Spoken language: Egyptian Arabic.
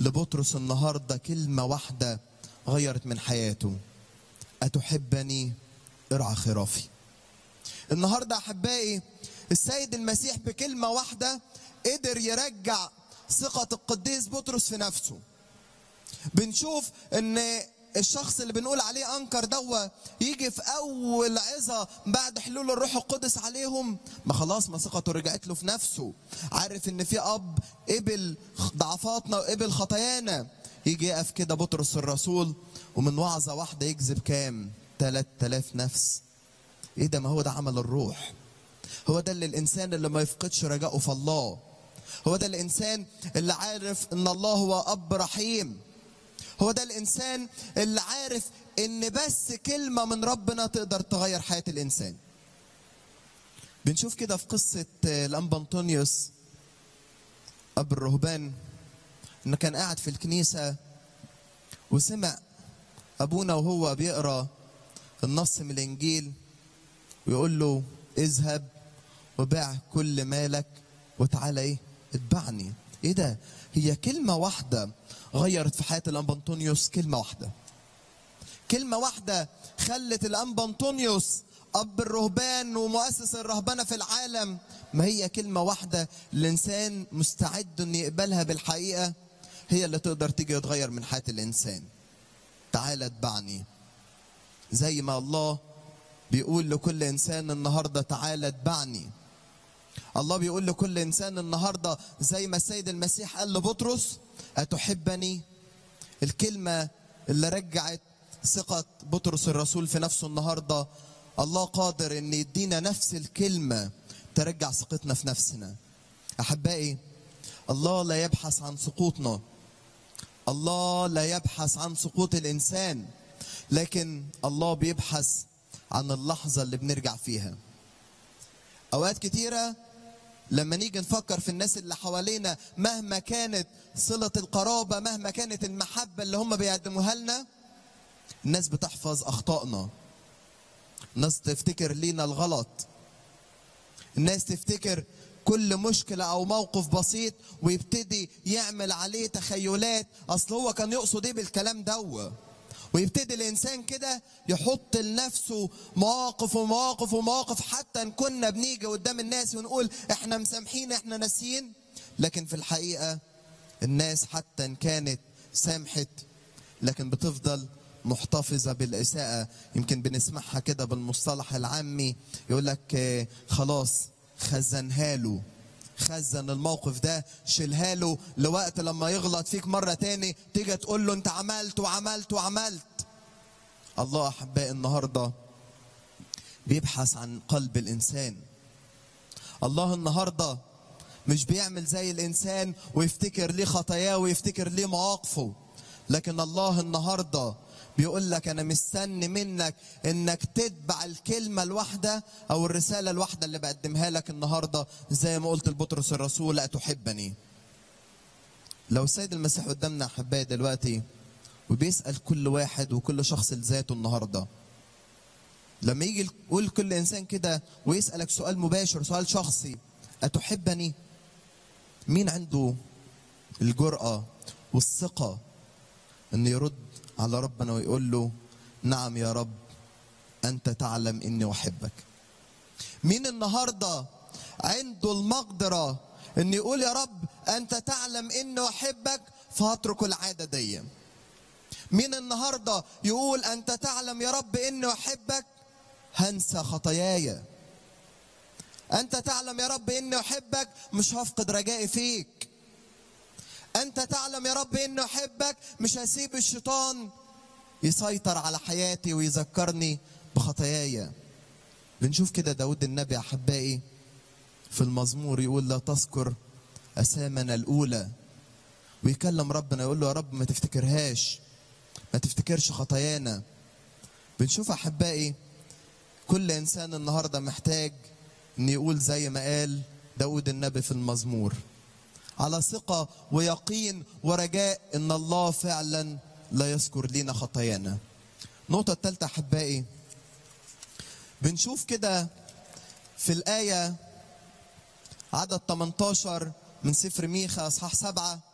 لبطرس النهارده كلمه واحده غيرت من حياته اتحبني ارعى خرافي النهارده احبائي السيد المسيح بكلمه واحده قدر يرجع ثقه القديس بطرس في نفسه بنشوف ان الشخص اللي بنقول عليه انكر دوا يجي في اول عظه بعد حلول الروح القدس عليهم ما خلاص ما ثقته رجعت له في نفسه عارف ان في اب قبل ضعفاتنا وقبل خطايانا يجي يقف كده بطرس الرسول ومن وعظه واحده يجذب كام 3000 نفس ايه ده ما هو ده عمل الروح هو ده اللي الانسان اللي ما يفقدش رجائه في الله هو ده الانسان اللي عارف ان الله هو اب رحيم هو ده الانسان اللي عارف ان بس كلمه من ربنا تقدر تغير حياه الانسان بنشوف كده في قصه الانبا انطونيوس اب الرهبان انه كان قاعد في الكنيسه وسمع ابونا وهو بيقرا النص من الانجيل ويقول له اذهب وبيع كل مالك وتعالى ايه اتبعني ايه ده هي كلمه واحده غيرت في حياه الانبا انطونيوس كلمه واحده كلمه واحده خلت الانبا انطونيوس اب الرهبان ومؤسس الرهبنه في العالم ما هي كلمه واحده الانسان مستعد ان يقبلها بالحقيقه هي اللي تقدر تيجي تغير من حياه الانسان تعالى اتبعني زي ما الله بيقول لكل انسان النهارده تعالى اتبعني الله بيقول لكل انسان النهارده زي ما السيد المسيح قال لبطرس اتحبني الكلمه اللي رجعت ثقه بطرس الرسول في نفسه النهارده الله قادر ان يدينا نفس الكلمه ترجع ثقتنا في نفسنا احبائي الله لا يبحث عن سقوطنا الله لا يبحث عن سقوط الانسان لكن الله بيبحث عن اللحظه اللي بنرجع فيها اوقات كتيره لما نيجي نفكر في الناس اللي حوالينا مهما كانت صله القرابه مهما كانت المحبه اللي هم بيقدموها لنا الناس بتحفظ اخطائنا الناس تفتكر لينا الغلط الناس تفتكر كل مشكلة أو موقف بسيط ويبتدي يعمل عليه تخيلات أصل هو كان يقصد إيه بالكلام دوا ويبتدي الإنسان كده يحط لنفسه مواقف ومواقف ومواقف حتى إن كنا بنيجي قدام الناس ونقول إحنا مسامحين إحنا ناسيين لكن في الحقيقة الناس حتى إن كانت سامحت لكن بتفضل محتفظة بالإساءة يمكن بنسمعها كده بالمصطلح العامي يقول لك خلاص خزنها له خزن الموقف ده شيلها له لوقت لما يغلط فيك مرة تاني تيجي تقول له انت عملت وعملت وعملت الله أحبائي النهاردة بيبحث عن قلب الإنسان الله النهاردة مش بيعمل زي الإنسان ويفتكر ليه خطاياه ويفتكر ليه مواقفه لكن الله النهارده بيقول لك انا مستني منك انك تتبع الكلمه الواحده او الرساله الواحده اللي بقدمها لك النهارده زي ما قلت لبطرس الرسول اتحبني لو السيد المسيح قدامنا احبائي دلوقتي وبيسال كل واحد وكل شخص لذاته النهارده لما يجي يقول كل انسان كده ويسالك سؤال مباشر سؤال شخصي اتحبني مين عنده الجرأة والثقة انه يرد على ربنا ويقول له نعم يا رب انت تعلم اني احبك مين النهارده عنده المقدره ان يقول يا رب انت تعلم اني احبك فهترك العاده دي مين النهارده يقول انت تعلم يا رب اني احبك هنسى خطاياي انت تعلم يا رب اني احبك مش هفقد رجائي فيك انت تعلم يا رب اني احبك مش هسيب الشيطان يسيطر على حياتي ويذكرني بخطاياي بنشوف كده داود النبي احبائي في المزمور يقول لا تذكر اسامنا الاولى ويكلم ربنا يقول له يا رب ما تفتكرهاش ما تفتكرش خطايانا بنشوف احبائي كل انسان النهارده محتاج ان يقول زي ما قال داود النبي في المزمور على ثقة ويقين ورجاء ان الله فعلا لا يذكر لنا خطايانا النقطة الثالثة أحبائي بنشوف كده في الآية عدد 18 من سفر ميخا أصحاح سبعة